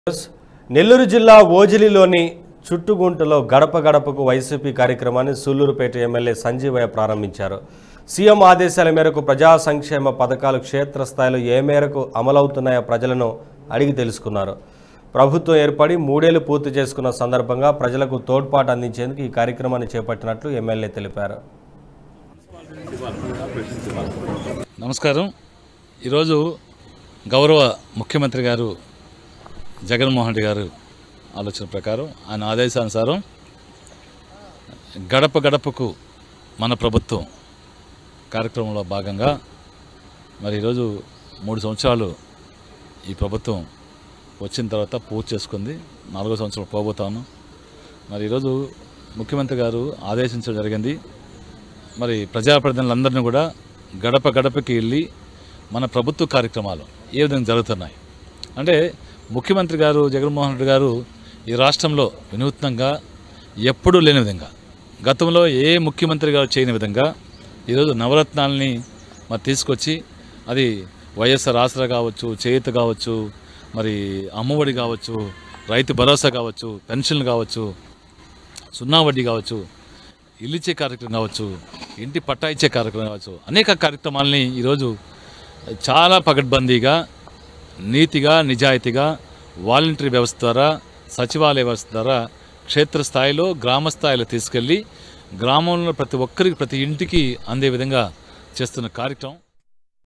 నెల్లూరు జిల్లా ఓజిలిలోని చుట్టుగుంటలో గడప గడపకు వైసీపీ కార్యక్రమాన్ని సూళ్లూరుపేట ఎమ్మెల్యే సంజీవయ్య ప్రారంభించారు సీఎం ఆదేశాల మేరకు ప్రజా సంక్షేమ పథకాలు క్షేత్రస్థాయిలో ఏ మేరకు అమలవుతున్నాయో ప్రజలను అడిగి తెలుసుకున్నారు ప్రభుత్వం ఏర్పడి మూడేళ్లు పూర్తి చేసుకున్న సందర్భంగా ప్రజలకు తోడ్పాటు అందించేందుకు ఈ కార్యక్రమాన్ని చేపట్టినట్లు ఎమ్మెల్యే తెలిపారు నమస్కారం ఈరోజు గౌరవ ముఖ్యమంత్రి గారు జగన్మోహన్ రెడ్డి గారు ఆలోచన ప్రకారం ఆయన ఆదేశానుసారం గడప గడపకు మన ప్రభుత్వం కార్యక్రమంలో భాగంగా మరి ఈరోజు మూడు సంవత్సరాలు ఈ ప్రభుత్వం వచ్చిన తర్వాత పూర్తి చేసుకుంది నాలుగో సంవత్సరం పోబోతాను మరి ఈరోజు ముఖ్యమంత్రి గారు ఆదేశించడం జరిగింది మరి ప్రజాప్రతినిధులందరినీ కూడా గడప గడపకి వెళ్ళి మన ప్రభుత్వ కార్యక్రమాలు ఏ విధంగా జరుగుతున్నాయి అంటే ముఖ్యమంత్రి గారు జగన్మోహన్ రెడ్డి గారు ఈ రాష్ట్రంలో వినూత్నంగా ఎప్పుడూ లేని విధంగా గతంలో ఏ ముఖ్యమంత్రి గారు చేయని విధంగా ఈరోజు నవరత్నాలని మరి తీసుకొచ్చి అది వైఎస్ఆర్ ఆసరా కావచ్చు చేయూత కావచ్చు మరి అమ్మఒడి కావచ్చు రైతు భరోసా కావచ్చు పెన్షన్లు కావచ్చు సున్నా వడ్డీ కావచ్చు ఇల్లు ఇచ్చే కార్యక్రమం కావచ్చు ఇంటి పట్టా ఇచ్చే కార్యక్రమం కావచ్చు అనేక కార్యక్రమాలని ఈరోజు చాలా పకడ్బందీగా నీతిగా నిజాయితీగా వాలంటరీ వ్యవస్థ ద్వారా సచివాలయ వ్యవస్థ ద్వారా క్షేత్రస్థాయిలో గ్రామ స్థాయిలో తీసుకెళ్ళి గ్రామంలో ప్రతి ఒక్కరికి ప్రతి ఇంటికి అందే విధంగా చేస్తున్న కార్యక్రమం